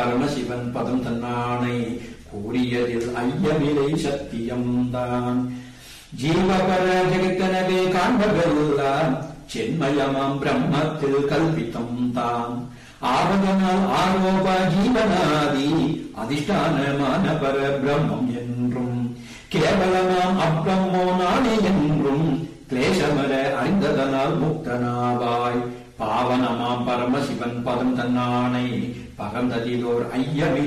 பரமசிவன் பதம் தன்னானை கூறியதில் ஐயமிலை சத்தியம்தான் ஜீவபர ஜெகத்தனவே காண்பதெல்லாம் சென்மயமாம் பிரம்மத்தில் கல்பித்தம் தான் ஆவதனால் ஆரோப ஜீவனாதி அதிஷ்டானமான பர பிரம்மம் என்றும் கேவலமாம் அப்பிரம்மோ நானே என்றும் கிளேசமர அறிந்ததனால் முக்தனாவாய் பாவனமாம் பரமசிவன் பதம் தன்னானை பகந்ததிலோர் ஐயமே